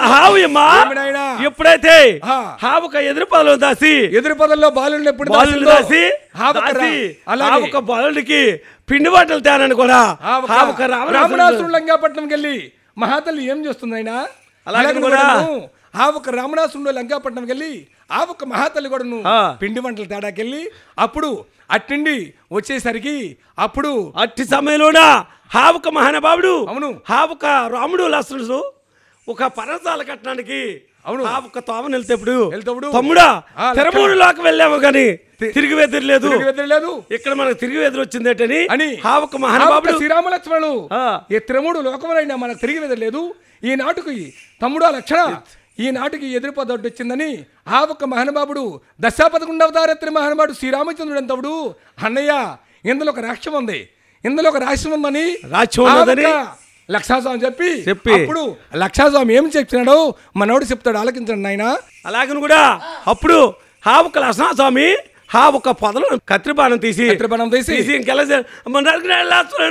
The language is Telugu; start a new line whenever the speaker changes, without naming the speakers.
హావయ్యమ్మా
ఏమి నాయనా?
ఎప్పుడైతే
ఆ.
హావక ఎదురు పదలో దాసి
ఎదురు పదంలో బాలుని ఎప్పుడు
బాలుని
దాసిందో,
దాసి
హావక రా-
దాసి
అలాగే
హావక బాలుడికి పిండి వంటలు తేనని కూడా
హావక
హావక
రామనాథుడు
రామనాథుడు
లంకాపట్నంకి వెళ్ళి మహాతల్లి ఏం చేస్తుంది ఆయన
అలాగే
అలాగే
కూడా.
కూడాను ఆవక రామనాథుడు లంకాపట్నంకి వెళ్ళి ఆవక మహాతల్లి కూడాను
ఆ.
పిండి వంటలు తేడాకెళ్ళి అప్పుడు అట్టిండి వచ్చేసరికి అప్పుడు
అట్టి సమయంలోన హావక మహానుభావుడు
అవును.
హావక రాముడు లక్ష్మణుడు ఒక పరసాల కట్టడానికి
అవును.
హావక తోమ వెళ్తేప్పుడు
వెళ్తేప్పుడు,
తమ్ముడా
ఆ, లెక్క.
తెరమూడులోకి వెళ్ళాము కానీ తిరిగి వెదరలేదు
తిరిగి వెదరలేదు
ఇక్కడ మనకు తిరిగి వెదరు వచ్చిందేటని
అని
హావక
ఆవక
మహానుభావుడు
శ్రీరామ లక్ష్మణుడు
ఆ.
ఈ త్రిముడు లోకములైనా మనకు తిరిగి వెదరలేదు ఈ నాటుకి తమ్ముడు ఆ లక్షణ ఈ నాటికి ఎదురుపదొడ్డు వచ్చిందని ఆ ఒక్క మహానుభావుడు దశా పదకొండవతారత్రి మహానుభావుడు శ్రీరామచంద్రుడు అంతవుడు అన్నయ్య ఇందులో ఒక రాష్ట్రం ఉంది ఇందులో ఒక రాష్ట్రం ఉందని
రాజ్యం ఉన్నదని
ఆ ఒక్క లక్షాస్వామి చెప్పి
చెప్పి.
అప్పుడు లక్షాస్వామి ఏం చెప్తున్నాడో మనోడు చెప్తాడు ఆలకించండి నాయన
అలాగని కూడా అప్పుడు హావక లక్ష్మణ స్వామి హావక పొదలు కత్తిబాణం తీసి
కత్తిబాణం తీసి,
ఇంకెలా చే- మన నలుగురు వెళ్ళాల్సిన